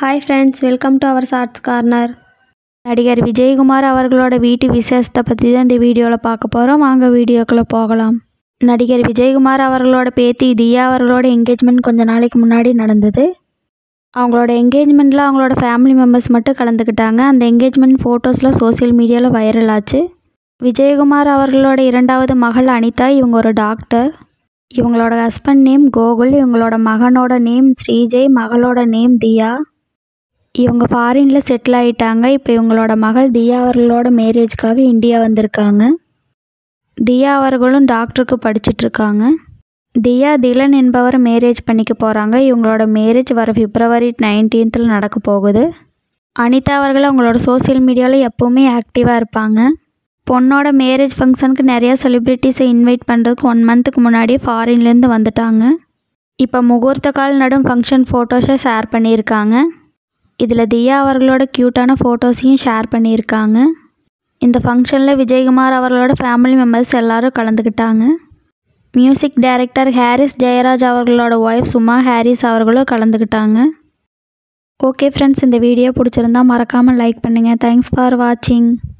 hi friends welcome to our shorts corner நடிகர் விஜயகுமார் அவர்களோட வீட்டு விசேஷத்தை பற்றி தான் இந்த வீடியோவில் பார்க்க போகிறோம் வாங்க வீடியோக்குள்ளே போகலாம் நடிகர் விஜயகுமார் அவர்களோட பேத்தி தியா அவர்களோட என்கேஜ்மெண்ட் கொஞ்ச நாளைக்கு முன்னாடி நடந்தது அவங்களோட என்கேஜ்மெண்ட்டில் அவங்களோட ஃபேமிலி மெம்பர்ஸ் மட்டும் கலந்துக்கிட்டாங்க அந்த என்கேஜ்மெண்ட் ஃபோட்டோஸ்லாம் சோஷியல் மீடியாவில் வைரல் ஆச்சு விஜயகுமார் அவர்களோட இரண்டாவது மகள் அனிதா இவங்க ஒரு டாக்டர் இவங்களோட ஹஸ்பண்ட் நேம் கோகுல் இவங்களோட மகனோட நேம் ஸ்ரீஜெய் மகளோட நேம் தியா இவங்க ஃபாரினில் செட்டில் ஆகிட்டாங்க இப்போ இவங்களோட மகள் தியா அவர்களோட மேரேஜ்க்காக இந்தியா வந்திருக்காங்க தியா அவர்களும் டாக்டருக்கு படிச்சிட்ருக்காங்க தியா திலன் என்பவர் மேரேஜ் பண்ணிக்க போகிறாங்க இவங்களோட மேரேஜ் வர பிப்ரவரி நைன்டீன்த்தில் நடக்க போகுது அனிதா அவர்கள் அவங்களோட சோஷியல் மீடியாவில் எப்போவுமே ஆக்டிவாக இருப்பாங்க பொண்ணோட மேரேஜ் ஃபங்க்ஷனுக்கு நிறையா செலிப்ரிட்டிஸை இன்வைட் பண்ணுறதுக்கு ஒன் மந்த்துக்கு முன்னாடியே ஃபாரின்லேருந்து வந்துட்டாங்க இப்போ முகூர்த்த கால் நடும் ஃபங்க்ஷன் ஃபோட்டோஸை ஷேர் பண்ணியிருக்காங்க இதில் தியா அவர்களோட க்யூட்டான ஃபோட்டோஸையும் ஷேர் பண்ணியிருக்காங்க இந்த ஃபங்க்ஷனில் விஜயகுமார் அவர்களோட ஃபேமிலி மெம்பர்ஸ் எல்லாரும் கலந்துக்கிட்டாங்க மியூசிக் டைரக்டர் ஹாரிஸ் ஜெயராஜ் அவர்களோட ஒய்ஃப் சுமா ஹாரிஸ் அவர்களும் கலந்துக்கிட்டாங்க ஓகே ஃப்ரெண்ட்ஸ் இந்த வீடியோ பிடிச்சிருந்தா மறக்காமல் லைக் பண்ணுங்கள் தேங்க்ஸ் ஃபார் வாட்சிங்